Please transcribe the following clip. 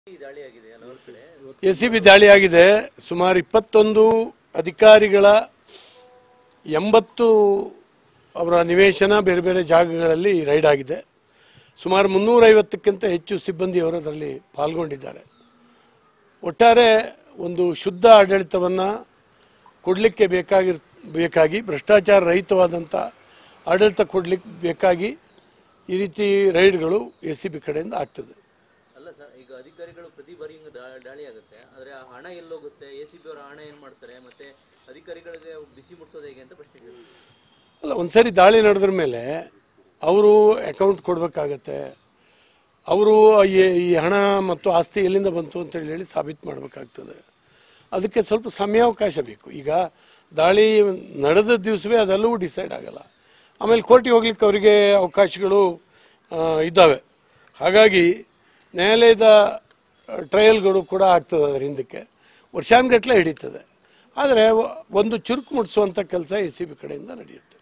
ಈ ದಾಳಿ ಆಗಿದೆ ಹಲವಾರು ಕಡೆ ಎ ಸಿ ಬಿ ದಾಳಿಯಾಗಿದೆ ಸುಮಾರು ಇಪ್ಪತ್ತೊಂದು ಅಧಿಕಾರಿಗಳ ಎಂಬತ್ತು ಅವರ ನಿವೇಶನ ಬೇರೆ ಬೇರೆ ಜಾಗಗಳಲ್ಲಿ ರೈಡ್ ಆಗಿದೆ ಸುಮಾರು ಮುನ್ನೂರೈವತ್ತಕ್ಕಿಂತ ಹೆಚ್ಚು ಸಿಬ್ಬಂದಿಯವರು ಅದರಲ್ಲಿ ಪಾಲ್ಗೊಂಡಿದ್ದಾರೆ ಒಟ್ಟಾರೆ ಒಂದು ಶುದ್ಧ ಆಡಳಿತವನ್ನು ಕೊಡಲಿಕ್ಕೆ ಬೇಕಾಗಿರ್ ಬೇಕಾಗಿ ಭ್ರಷ್ಟಾಚಾರ ರಹಿತವಾದಂಥ ಆಡಳಿತ ಕೊಡಲಿಕ್ಕೆ ಬೇಕಾಗಿ ಈ ರೀತಿ ರೈಡ್ಗಳು ಎ ಸಿ ಬಿ ಕಡೆಯಿಂದ ಆಗ್ತದೆ ಅಲ್ಲ ಸರ್ ಈಗ ಅಧಿಕಾರಿಗಳು ಪ್ರತಿ ಬಾರಿ ಹಿಂಗೆ ದಾ- ದಾಳಿ ಆಗುತ್ತೆ ಆದ್ರೆ ಆ ಹಣ ಎಲ್ಲೋಗುತ್ತೆ ಎ ಸಿ ಬಿ ಅವರ ಹಣ ಏನ್ ಮಾಡ್ತಾರೆ ಮತ್ತೆ ಅಧಿಕಾರಿಗಳಿಗೆ ಬಿಸಿ ಮುಟ್ಸೋದು ಹೇಗೆ ಅಂತ ಪ್ರಶ್ನೆ ಕೇಳಿದ್ರು ಅಲ್ಲ ಒಂದ್ಸರಿ ದಾಳಿ ನಡೆದ್ರ ಮೇಲೆ ಅವರು ಅಕೌಂಟ್ ಕೊಡಬೇಕಾಗತ್ತೆ ಅವರು ಈ- ಈ ಹಣ ಮತ್ತು ಆಸ್ತಿ ಎಲ್ಲಿಂದ ಬಂತು ಅಂತೇಳಿ ಹೇಳಿ ಸಾಬೀತು ಮಾಡಬೇಕಾಗ್ತದೆ ಅದಕ್ಕೆ ಸ್ವಲ್ಪ ಸಮಯಾವಕಾಶ ಬೇಕು ಈಗ ದಾಳಿ ನಡೆದ ದಿವಸವೇ ಅದೆಲ್ಲವೂ ಡಿಸೈಡ್ ಆಗಲ್ಲ ಆಮೇಲೆ ಕೋರ್ಟಿಗೆ ಹೋಗ್ಲಿಕ್ಕೆ ಅವರಿಗೆ ಅವಕಾಶಗಳು ಆ, ಇದ್ದಾವೆ ಹಾಗಾಗಿ ನ್ಯಾಯಾಲಯದ ಟ್ರಯಲ್ಗಳು ಕೂಡ ಆಗ್ತದೆ ಅದರ ಹಿಂದಕ್ಕೆ ವರ್ಷಾನುಗಟ್ಟಲೆ ಹಿಡಿತದೆ ಆದರೆ ಒಂದು ಚುರುಕು ಮುಟ್ಟಿಸುವಂಥ ಕೆಲಸ ಎ ಸಿ ಬಿ ಕಡೆಯಿಂದ ನಡೆಯುತ್ತೆ